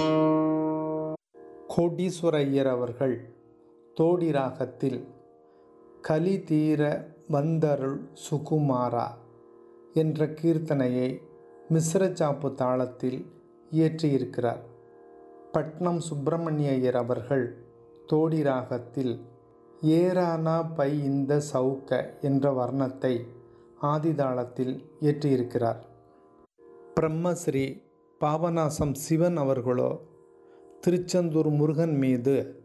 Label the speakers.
Speaker 1: கோடீஸ்வர ஐயர் அவர்கள் தோடி ராகத்தில் கலி தீர வந்தருள் சுகுமாரா என்ற கீர்த்தனையை மிஸ்ரச்சாப்பு தாளத்தில் இயற்றியிருக்கிறார் பட்னம் சுப்பிரமணிய ஐயர் அவர்கள் தோடி ராகத்தில் ஏரானா பை இந்த சவுக்க என்ற வர்ணத்தை ஆதிதாளத்தில் இயற்றியிருக்கிறார் பிரம்மஸ்ரீ பாபநாசம் சிவன் அவர்களோ திருச்செந்தூர் முருகன் மீது